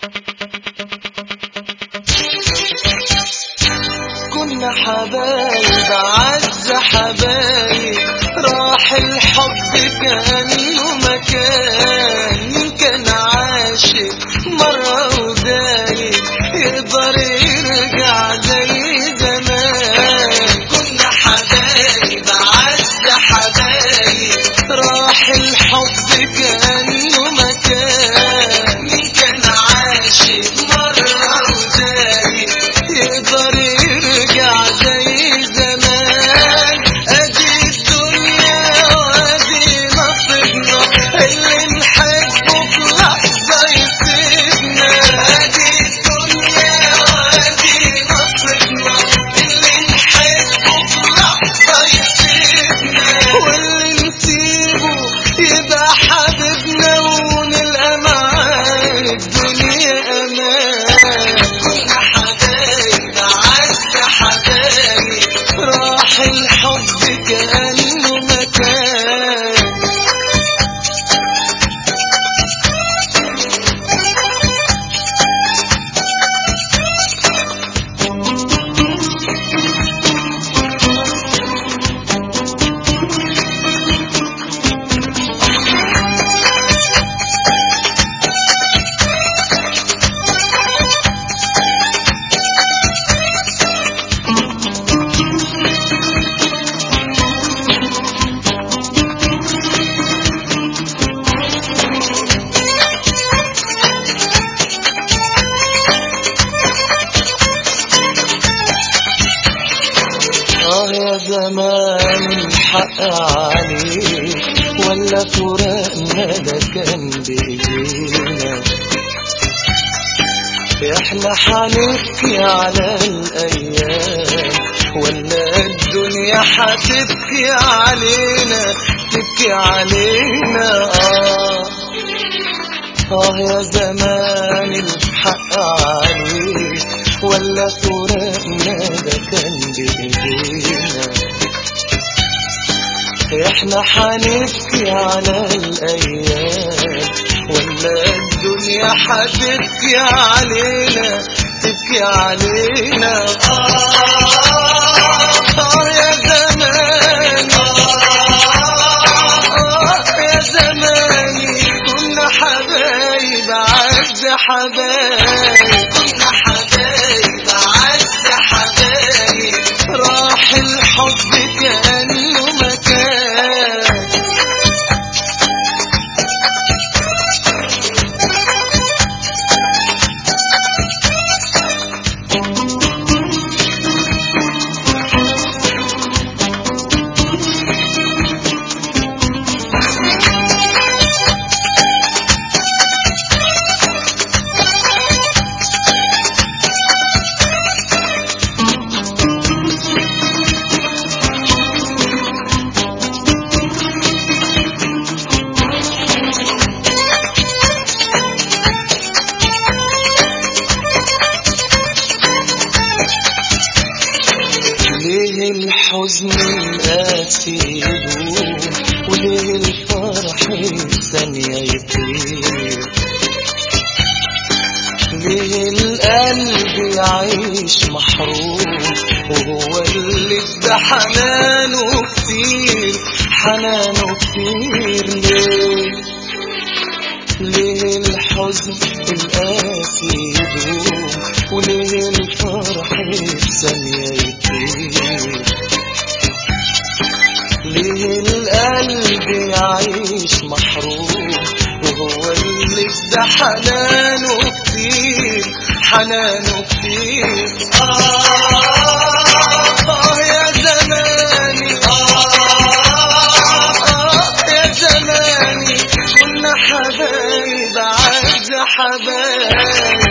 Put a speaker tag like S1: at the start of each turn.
S1: كنا حبايب عز حبايب راح الحب كأنه مكان كان عاشق مرة ودايب يقدر يرجع زي زمان كنا حبايب عز حبايب راح الحب كأنه مكان كان عاشق مرة ودايب يقدر يرجع زي زمان ادي الدنيا وادي نصيبنا اللي نحبه في لحظة يسيبنا ادي الدنيا وادي نصيبنا اللي نحبه في لحظة يسيبنا واللي نسيبه يبقى حبيبنا ونلقى معاه الدنيا امان كنا حبايب عز حبايب راح الحب كأنه مكان اه يا زمان الحق عليك ولا فراقنا ده كان بايدينا احنا حنبكي على الايام ولا الدنيا حتبكي علينا تبكي علينا اه اه يا زمان الحق عليك ولا فراقنا ده كان بإيدينا احنا حنبكي على الأيام ولا الدنيا حتبكي علينا تبكي علينا آه آه يا زمان آه يا زماني كنا حبايب عز حبايب كنا حبايب عز حبايب راح الحب كأنه مكان ليه الحزن القاسي يدوم وليه الفرح ثانية يطير ليه القلب يعيش محروم وهو اللي ادى حنانه كتير حنانه كتير ليه ليه الحزن القاسي يدوم وليه الفرح ثانية يطير ليه القلب يعيش محروم وهو اللي ادى حنانه كتير حنانه كتير آه آه يا زماني آه آه يا زماني كنا حبايب عز حبايب